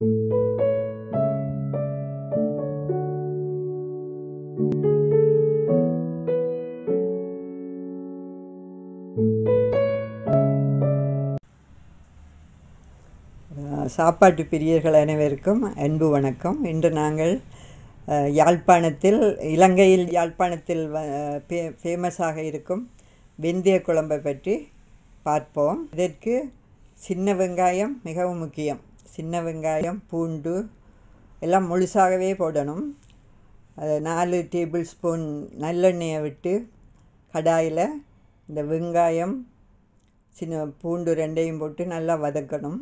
சாப்பாட்டு பிரியர்கள் அனைவருக்கும் அன்பு வணக்கம் இன்று நாங்கள் அஹ், யாழ்ப்பாணத்தில் இலங்கையில் யாழ்ப்பாணத்தில் வ- ஃபே ஃபேமஸாக இருக்கும் வெந்தய குழம்பை பற்றி பார்ப்போம் இதற்கு சின்ன வெங்காயம் மிகவும் முக்கியம் சின்ன வெங்காயம் பூண்டு எல்லாம் முழுசாகவே போடணும் அது நாலு டேபிள் ஸ்பூன் நல்லெண்ணெயை விட்டு கடாயில் இந்த வெங்காயம் சின்ன பூண்டு ரெண்டையும் போட்டு நல்லா வதக்கணும்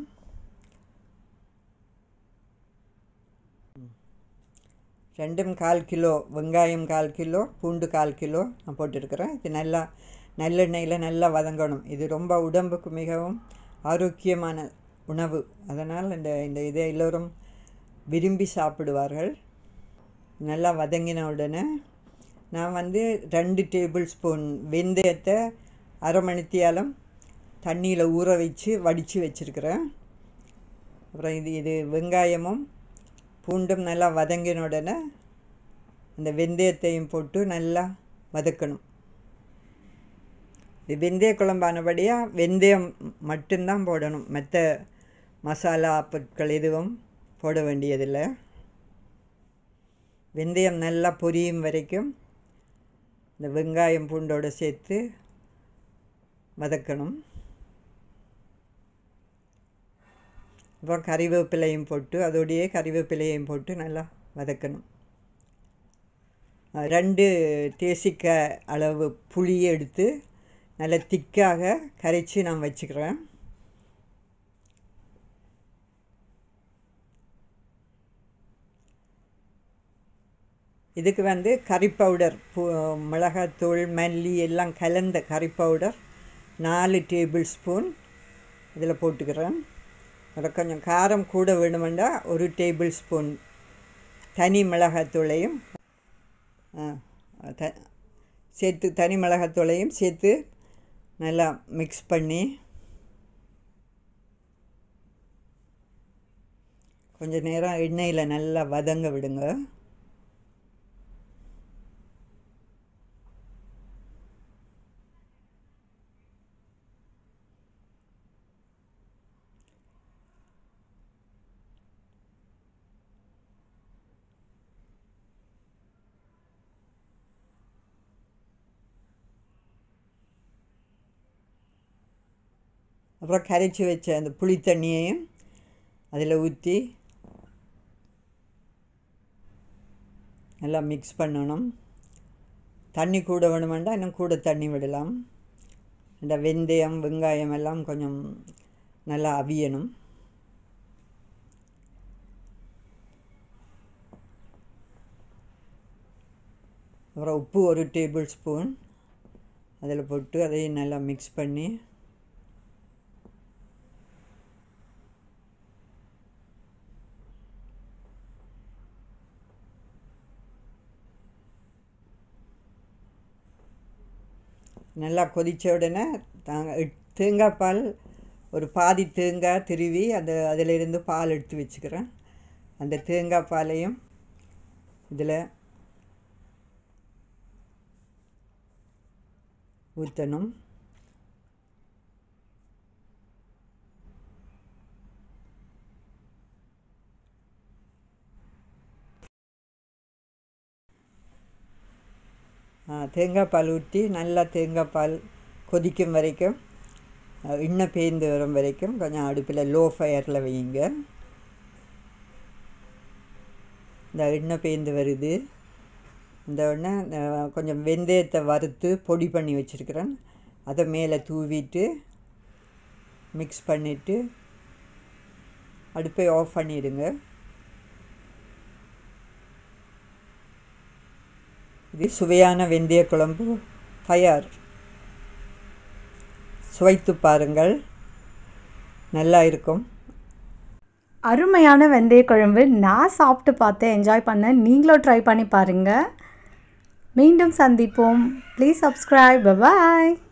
ரெண்டும் கால் கிலோ வெங்காயம் கால் கிலோ பூண்டு கால் கிலோ நான் போட்டிருக்கிறேன் இது நல்லா நல்லெண்ணெயில் நல்லா வதங்கணும் இது ரொம்ப உடம்புக்கு மிகவும் ஆரோக்கியமான உணவு அதனால் இந்த இந்த இதை எல்லோரும் விரும்பி சாப்பிடுவார்கள் நல்லா வதங்கின உடனே நான் வந்து ரெண்டு டேபிள் ஸ்பூன் வெந்தயத்தை அரை மணித்தியாலம் தண்ணியில் ஊற வச்சு வடித்து வச்சுருக்கிறேன் அப்புறம் இது இது வெங்காயமும் பூண்டும் நல்லா வதங்கின உடனே அந்த வெந்தயத்தையும் போட்டு நல்லா வதக்கணும் இது வெந்தய குழம்பானபடியாக வெந்தயம் மட்டும்தான் போடணும் மற்ற மசாலா பொருட்கள் எதுவும் போட வேண்டியதில்லை வெந்தயம் நல்லா பொரியும் வரைக்கும் இந்த வெங்காயம் பூண்டோடு சேர்த்து வதக்கணும் அப்புறம் கறிவேப்பிலையும் போட்டு அதோடையே கறிவேப்பிலையும் போட்டு நல்லா வதக்கணும் அஹ் ரெண்டு தேசிக்காய் அளவு புளி எடுத்து நல்லா திக்காக கரைச்சி நான் வச்சுக்கிறேன் இதுக்கு வந்து கறி பவுடர் பூ மிளகாத்தூள் மல்லி எல்லாம் கலந்த கறி பவுடர் நாலு டேபிள் ஸ்பூன் இதில் போட்டுக்கிறேன் அதில் கொஞ்சம் காரம் கூட வேணுமெண்டா ஒரு டேபிள் ஸ்பூன் தனி மிளகாத்தூளையும் ஆ, த சேர்த்து தனி மிளகாத்தூளையும் சேர்த்து நல்லா மிக்ஸ் பண்ணி கொஞ்ச நேரம் எண்ணெயில் நல்லா வதங்க விடுங்க அப்புறம் கரைச்சி வச்ச அந்த புளி தண்ணியையும் அதில் ஊற்றி நல்லா மிக்ஸ் பண்ணணும் தண்ணி கூட வேணுமெண்டா இன்னும் கூட தண்ணி விடலாம் இந்த வெந்தயம் வெங்காயம் எல்லாம் கொஞ்சம் நல்லா அவியணும் அப்புறம் உப்பு ஒரு டேபிள் ஸ்பூன் அதில் போட்டு அதையும் நல்லா மிக்ஸ் பண்ணி நல்லா கொதித்த உடனே தாங்க தேங்காய் பால் ஒரு பாதி தேங்காய் திருவி அது அதிலிருந்து பால் எடுத்து வச்சுக்கிறேன் அந்த தேங்காய் பாலையும் இதில் ஊற்றணும் ஆ, தேங்காய் பால் ஊற்றி நல்லா தேங்காய் பால் கொதிக்கும் வரைக்கும் அ, எண்ணெய் பேய்ந்து வரும் வரைக்கும் கொஞ்சம் அடுப்பில் லோ ஃபயரில் வையுங்க இந்த எண்ணெய் பேய்ந்து வருது இந்த உடனே அ, கொஞ்சம் வெந்தயத்தை வறுத்து பொடி பண்ணி வச்சுருக்கிறேன் அதை மேலே தூவிட்டு மிக்ஸ் பண்ணிவிட்டு அடுப்பை ஆஃப் பண்ணிடுங்க இது சுவையான வெந்தய குழம்பு தயார் சுவைத்து பாருங்கள் நல்லா இருக்கும் அருமையான வெந்தய குழம்பு நான் சாப்பிட்டு பார்த்தேன் என்ஜாய் பண்ணேன் நீங்களும் ட்ரை பண்ணி பாருங்கள் மீண்டும் சந்திப்போம் ப்ளீஸ் சப்ஸ்கிரைப் பாய்